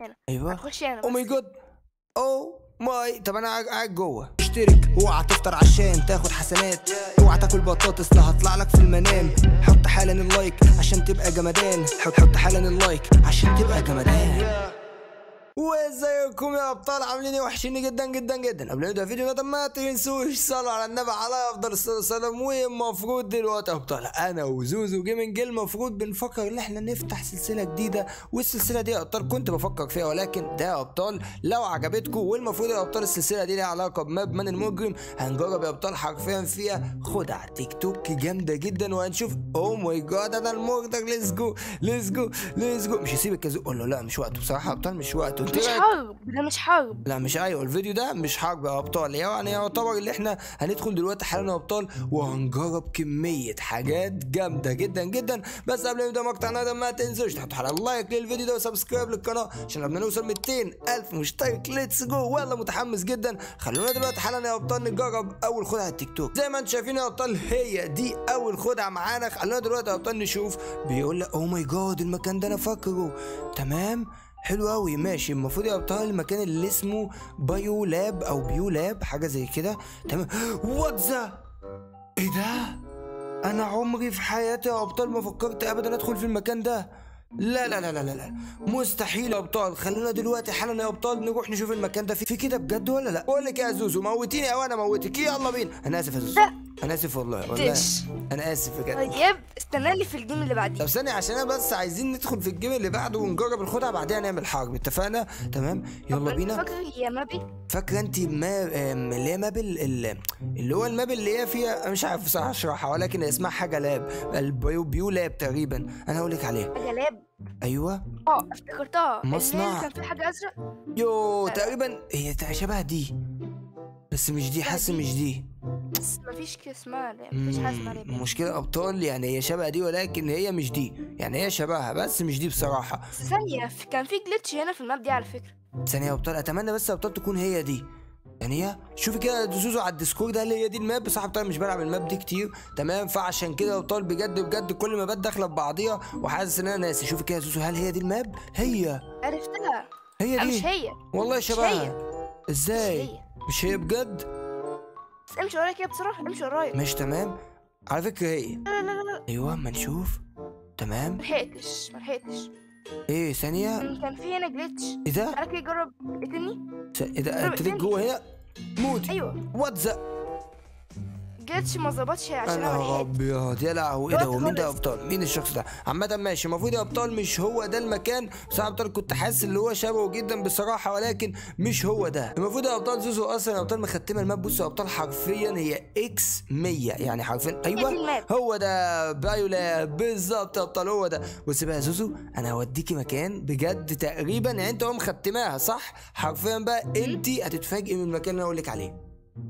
هنا ايوه هتخش هنا او ماي بس. جاد او ماي طب انا قاعد- قاعد جوه اشترك اوعى تفطر عشان تاخد حسنات اوعى تاكل بطاطس لا هطلع لك في المنام حط حالا اللايك عشان تبقى جمدان حط حط حالا اللايك عشان تبقى جمدان وازيكم يا ابطال عاملين ايه وحشيني جدا جدا جدا قبل ما نبدا الفيديو ده ما تنسوش صلوا على النبي على افضل الصلاه والسلام والمفروض دلوقتي يا ابطال انا وزوزو جيمنج المفروض بنفكر ان احنا نفتح سلسله جديده والسلسله دي يا ابطال كنت بفكر فيها ولكن ده يا ابطال لو عجبتكم والمفروض يا ابطال السلسله دي ليها علاقه بماب من المجرم هنجرب يا ابطال حرفيا فيها خدع تيك توك جامده جدا وهنشوف او ماي جاد انا المرتك ليتس جو ليتس جو ليتس جو مش هسيبك كذا قول له لا مش وقته بصراحه يا ابطال مش وقته انت مش رأيك؟ حرب ده مش حرب لا مش ايوه الفيديو ده مش حرب يا ابطال يعني يعتبر اللي احنا هندخل دلوقتي حالا يا ابطال وهنجرب كميه حاجات جامده جدا جدا بس قبل ما نبدا مقطعنا ده ما تنسوش تحطوا على اللايك للفيديو ده وسبسكرايب للقناه عشان لما نوصل 200 الف مشترك ليتس جو والله متحمس جدا خلونا دلوقتي حالا يا ابطال نجرب اول خدعه التيك توك زي ما انتم شايفين يا ابطال هي دي اول خدعه معانا خلونا دلوقتي يا ابطال نشوف بيقول لك او ماي جاد المكان ده انا فاكره تمام حلو قوي ماشي المفروض يا ابطال المكان اللي اسمه بايو لاب او بيو لاب حاجه زي كده تمام وات ذا ايه ده انا عمري في حياتي يا ابطال ما فكرت ابدا ادخل في المكان ده لا لا لا لا لا لا مستحيل يا ابطال خلونا دلوقتي حالا يا ابطال نروح نشوف المكان ده في, في كده بجد ولا لا بقول لك يا زوزو موتيني او انا موتك يلا بينا انا اسف يا زوزو لا. انا اسف والله والله تش. انا اسف بجد طيب استنى لي في الجيم اللي بعديه طب ثانية عشان انا بس عايزين ندخل في الجيم اللي بعده ونجرب الخدعة بعدها نعمل حرب اتفقنا تمام يلا بينا فاكر يا مابي فاكرة انت ما آم، اللي هي ماب ال- ال- اللي هو الماب اللي هي فيها مش عارف بصراحة اشرحها ولكن اسمها حاجة لاب البيو بيو لاب تقريبا انا هقول لك عليها حاجه لاب ايوه اه افتكرتها مصنع. اللي كان في حاجه ازرق يو تقريبا هي تع- شبه دي بس مش دي حاسس دي. مش دي بس مفيش كده اسمها لاب مفيش حاجه اسمها لاب مم، مشكلة ابطال يعني هي شبه دي ولكن هي مش دي يعني هي شبهها بس مش دي بصراحة بس ثانيه في- كان في جلitch هنا في الماب دي على فكره ثانية يا ابطال اتمنى بس يا ابطال تكون هي دي يعني هي شوفي كده زوزو على الديسكورد قال لي هي دي الماب بس انا ابطال مش بلعب الماب دي كتير تمام فعشان كده يا ابطال بجد بجد كل ما بات داخله ببعضيها وحاسس ان انا ناسي شوفي كده يا زوزو هل هي دي الماب هي عرفتها هي لا دي مش هي والله مش شبهها هي ازاي مش هي مش هي بجد بس امشي ورايا كده بسرعه امشي ورايا مش تمام على فكره هي لا لا لا لا ايوه اما نشوف تمام ملحقتش ملحقتش ايه ثانيه كان كان في هنا جلitch ايه ده تعالى كده جرب اقتلني س- ايه ده جرب انت ليك تاني. جوه هنا موت ايوه وات ذا جلitch ما ظبطش عشان انا انا ملحقت ابيض يا لهوي ايه ده دلوقتي هو مين ده يا خلص. ابطال مين الشخص ده عامه ماشي المفروض يا ابطال مش هو ده المكان بس انا يا ابطال كنت حاسس اللي هو شبهه جدا بصراحه ولكن مش هو ده المفروض يا ابطال زوزو اصلا يا ابطال مختمه الماب بصوا يا ابطال حرفيا هي اكس 100 يعني حرفيا دي ايوه الماب. هو ده بايولا بالظبط يا ابطال هو ده بص بقى يا زوزو انا هوديكي مكان بجد تقريبا يعني انت هو مختماها صح حرفيا بقى انت هتتفاجئي من المكان اللي انا اقول لك عليه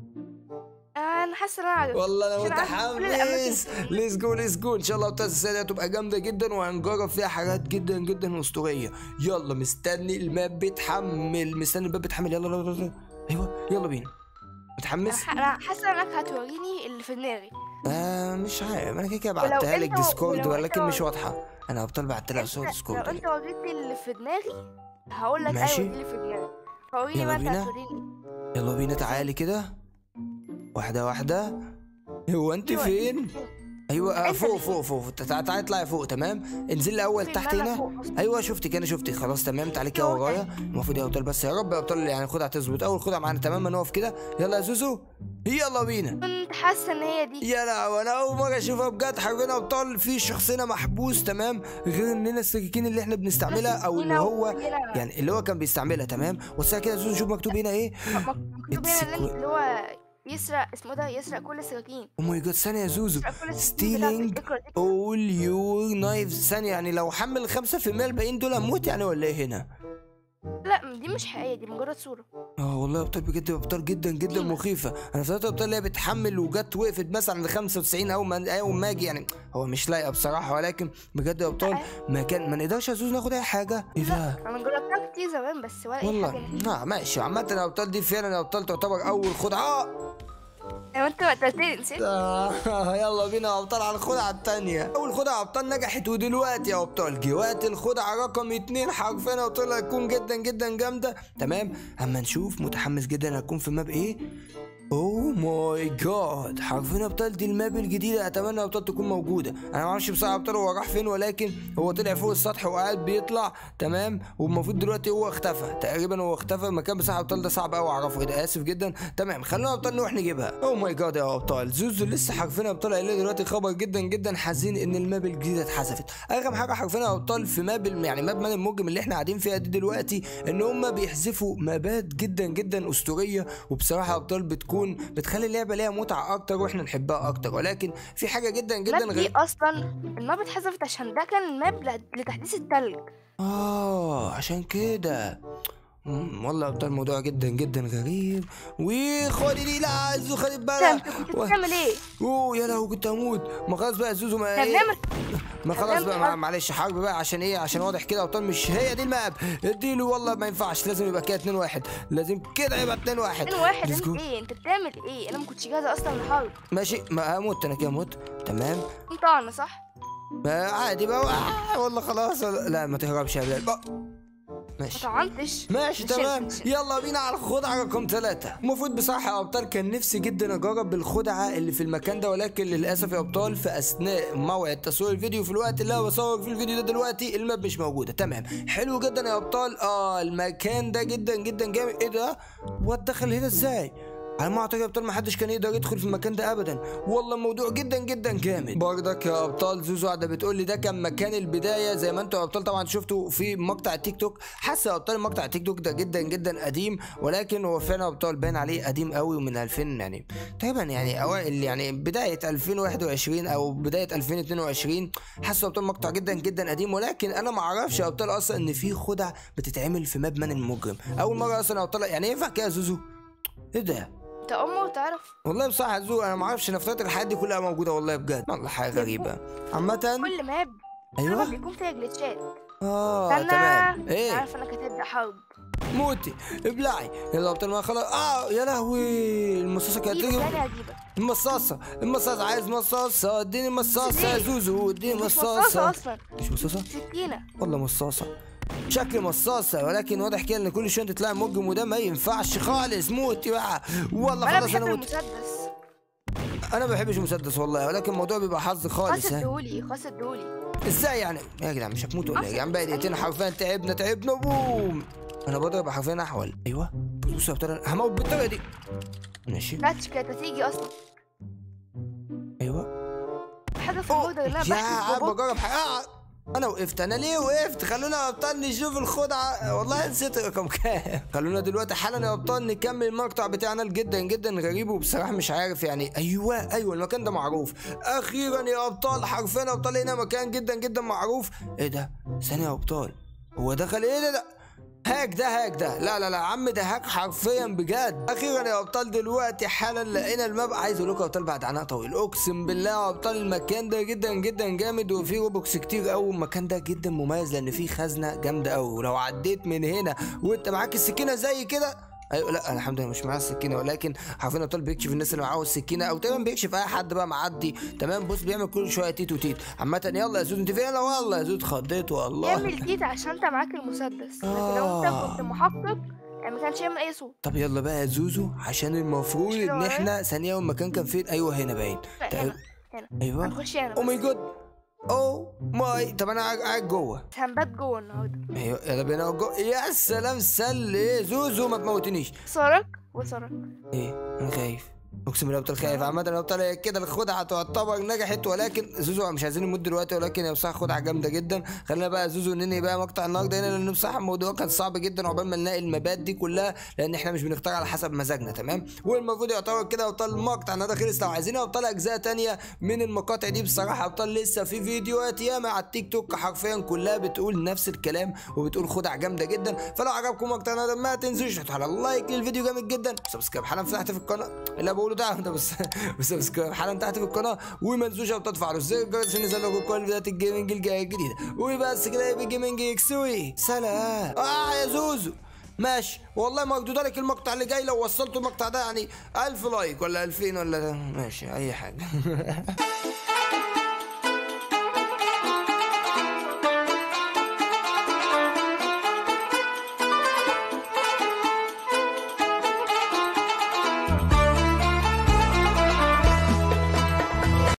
انا حاسه ان انا عارف والله انا عشان عارفة كل الأماكن متحمس فيه. ليتس جو ليتس جو ان شاء الله بتاعت السنه دي هتبقى جامده جدا وهنجرب فيها حاجات جدا جدا اسطوريه يلا مستني الماب بيتحمل مستني الماب بيتحمل يلا يلا يلا ايوه يلا بينا متحمس انا انا حاسه انك هتوريني اللي في دماغي آه مش عارف انا كده كده ولو بعتها لك أنت- ديسكورد ولو ولكن أنت- مش واضحه انا ابطال بعت لها صوت لو ديسكورد انت وريتني اللي في دماغي هقول لك ماشي. ايوه دي اللي في دماغي فوريني يلا بقى انت بينا. هتوريني يلا بينا تعالي كده واحده واحده هو انت أيوة، فين ايوه آه، أنت فوق اللي فوق فوق تعالي تعالي اطلعي فوق تمام انزلي الاول فين؟ تحت ما أنا هنا فوق أصلاً. ايوه شفتك انا شفتك خلاص تمام تعالي كده أيوة. ورايا المفروض يا ابطال بس يا رب يا ابطال يعني خدها تظبط اول خدها معانا تمام نقف كده يلا يا زوزو يلا بينا كنت حاسه ان هي دي يا لا انا اول مره اشوفها بجد حرفيا يا ابطال في شخص هنا محبوس تمام غير اننا السكاكين اللي احنا بنستعملها او اللي هنا هو وهنا. يعني اللي هو كان بيستعملها تمام بص كده يا زوزو شوف مكتوب هنا ايه مكتوب هنا It's اللي اللي هو يسرق اسمه ده يسرق كل السكاكين او ماي جاد ثانيه يا زوزو يسرق كل السكاكين بتاعتك. ستيلينج اقرا- اقرا. اول يور نايفز ثانيه يعني لو حمل 5% الباقيين دول هموت يعني ولا ايه هنا لا دي مش حقيقيه دي مجرد صوره اه والله يا ابطال بجد ابطال جدا جدا قيمة. مخيفه انا افتكرت ابطال اللي هي بتحمل وجت وقفت مثلا عند 95 او ما او ما اجي يعني هو مش لايقه بصراحه ولكن بجد يا ابطال ما كان ما نقدرش يا زوز ناخد اي حاجه ايه ده انا جربتها كتير زمان بس ولا اي والله حاجه لا ماشي عامة يا ابطال دي فعلا يا ابطال تعتبر اول خدعة لو انت قتلتني نسيت آه يلا بينا يا ابطال على الخدعه التانية اول خدعه يا ابطال نجحت ودلوقتي يا ابطال جه وقت الخدعه رقم اتنين حرفيا يا ابطال هتكون جدا جدا جامده تمام اما نشوف متحمس جدا هتكون في ماب ايه اوه ماي جاد حرفيا يا ابطال دي الماب الجديده اتمنى يا ابطال تكون موجوده انا ما اعرفش بصراحه يا ابطال هو راح فين ولكن هو طلع فوق السطح وقاعد بيطلع تمام والمفروض دلوقتي هو اختفى تقريبا هو اختفى المكان بصراحه يا ابطال ده صعب قوي اعرفه ايه ده اسف جدا تمام خلونا يا ابطال نروح نجيبها اوه ماي جاد يا ابطال زوزو لسه حرفيا يا ابطال قايل لي دلوقتي خبر جدا جدا حزين ان الماب الجديده اتحذفت اغرب حاجه حرفيا يا ابطال في ماب الم- يعني ماب مان المجرم اللي احنا قاعدين فيها دي دلوقتي ان هم بيحذفوا مابات جدا جدا اسطوريه وبصراحه يا ابطال بتكون بتخلي اللعبه ليها متعه اكتر واحنا نحبها اكتر ولكن في حاجه جدا جدا الماب دي غير اصلا الماب اتحذفت عشان ده كان الماب ل- لتحديث التلج اه عشان كده مم، والله يا ابطال الموضوع جدا جدا غريب وخدي دي لا زو خدي انت بالك انت كنت بتعمل ايه؟ اوه يا لهوي كنت هموت ما خلاص بقى زوزو ما احنا ايه بنعمل ما خلاص هنعمل بقى حرب. مع- معلش حرب بقى عشان ايه عشان واضح كده ابطال مش هي دي الماب اديله والله ما ينفعش لازم يبقى كده 2 1 لازم كده يبقى 2 1 اتنين واحد Let's انت go. ايه؟ انت بتعمل ايه؟ انا ما كنتش جاهزه اصلا للحرب ماشي ما هموت انا كده هموت تمام انت طعنا صح؟ ما عادي بقى آه والله خلاص لا ما تهربش يا بلال بقى. ما ماشي طعنتش ماشي نشيل- تمام نشيل. يلا بينا على الخدعة رقم ثلاثة المفروض بصراحة يا أبطال كان نفسي جدا أجرب الخدعة اللي في المكان ده ولكن للأسف يا أبطال في أثناء موعد تصوير الفيديو في الوقت اللي أنا بصور في الفيديو ده دلوقتي الماب مش موجودة تمام حلو جدا يا أبطال آه المكان ده جدا جدا جامد إيه ده؟ واتدخل هنا إزاي؟ على ما اعتقد يا ابطال ما حدش كان يقدر يدخل في المكان ده ابدا والله الموضوع جدا جدا جامد برضك يا ابطال زوزو قاعده بتقول لي ده كان مكان البدايه زي ما انتوا يا ابطال طبعا شفتوا في مقطع التيك توك حاسس يا ابطال مقطع التيك توك ده جدا جدا قديم ولكن هو فعلا يا ابطال باين عليه قديم قوي ومن 2000 يعني تقريبا يعني اوائل يعني بدايه 2021 او بدايه 2022 حاسس يا ابطال مقطع جدا جدا قديم ولكن انا ما اعرفش يا ابطال اصلا ان في خدع بتتعمل في ماب مان المجرم اول مره اصلا يا ابطال يعني ينفع كده يا زوزو ايه ده انت امه وتعرف والله بصراحة زو انا ما اعرفش نفترض الحاجات دي كلها موجودة والله بجد والله حاجة غريبة عامة كل ماب كل ماب ايوه بيكون فيها جليتشات اه استنى تمام ايه عارف انك هتبدا حرب موتي ابلعي يلا ابطال ما خلاص اه يا لهوي المصاصة كانت جيبك تيجي يعني هجيبك المصاصة المصاصة عايز مصاصة اديني مصاصة يا ليه؟ زوزو اديني مش مصاصه مصاصة اصلا مش مصاصة سكينه والله مصاصة شكل مصاصة ولكن واضح كده ان كل شوية تطلع مجرم وده ما ينفعش خالص موتي بقى والله انا خلاص بحب انا موت المسدس انا ما بحبش المسدس والله ولكن الموضوع بيبقى حظ خالص خاص ها اديهولي خاص اديهولي ازاي يعني يا جدعان مش هتموت ولا ايه يا أصلاً جدعان بقى دقيقتين أيوة. حرفيا تعبنا تعبنا بوم انا بضرب حرفيا احول ايوه بص يا بطل هموت بالطريقه دي ماشي كانتش كانت هتيجي اصلا ايوه حاجه في أوه، الموضوع اللي انا يا بحكي عم بجرب حاجه آه. انا وقفت انا ليه وقفت خلونا يا ابطال نشوف الخدعه والله نسيت رقم كام خلونا دلوقتي حالا يا ابطال نكمل المقطع بتاعنا جدا جدا غريب وبصراحه مش عارف يعني ايوه ايوه المكان ده معروف اخيرا يا ابطال حرفيا يا ابطال هنا مكان جدا جدا معروف ايه ده ثانيه يا ابطال هو دخل ايه ده ده هاك ده هاك ده لا لا لا يا عم ده هاك حرفيا بجد اخيرا يا ابطال دلوقتي حالا لقينا الماب عايز اقول لكم يا ابطال بعد عناء طويل اقسم بالله يا ابطال المكان ده جدا جدا جامد وفيه روبوكس كتير قوي المكان ده جدا مميز لان فيه خزنه جامده قوي ولو عديت من هنا وانت معاك السكينه زي كده ايوه لا أنا الحمد لله مش معايا السكينه ولكن حرفيا ابطال بيكشف الناس اللي معاه السكينه او تقريبا بيكشف اي حد بقى معدي تمام بص بيعمل كل شويه تيت وتيت عامه يلا يا زود انت فين لا والله يا زود خضيت والله يعمل ديت عشان انت معاك المسدس لكن لو انت آه. كنت محقق يعني ما كانش يعمل اي صوت طب يلا بقى يا زوزو عشان المفروض مش كده ان ورايا؟ احنا ثانية المكان كان فين ايوه هنا باين لا، تعال- هنا هنا ايوه هنخش هنا او ماي بس. جاد او ماي طب انا قاعد قاعد جوه هنبات جوه النهارده ايوه يلا بينا جوه يا سلام سل ايه زوزو ما تموتنيش صارك وصارك ايه انا خايف اقسم بالله ابطال خايف عامة انا ابطال كده الخدعة تعتبر نجحت ولكن زوزو مش عايزين نموت دلوقتي ولكن هي بصراحة خدعة جامدة جدا خلينا بقى زوزو ننهي بقى مقطع النهارده هنا لان بصراحة الموضوع كان صعب جدا عقبال ما نلاقي المبات دي كلها لان احنا مش بنختار على حسب مزاجنا تمام والمفروض يعتبر كده ابطال المقطع النهارده خلص لو عايزين ابطال اجزاء تانية من المقاطع دي بصراحة ابطال لسه في فيديوهات ياما على التيك توك حرفيا كلها بتقول نفس الكلام وبتقول خدع جامدة جدا فلو عجبكم مقطع النهارده ما تنسوش تحطوا على اللايك للفيديو جامد جدا سبسكرايب حالا تحت في القناة اللي بقوله ده ده بس وسبسكرايب حالا تحت في القناه وما تنسوش ابطال تفعلوا زر الجرس عشان ينزل لكم كل فيديوهات الجيمنج الجايه الجديده وبس كده يبقى جيمنج يكسوي سلام اه يا زوزو ماشي والله مردود لك المقطع اللي جاي لو وصلتوا المقطع ده يعني ألف لايك ولا ألفين ولا ده ماشي أي حاجة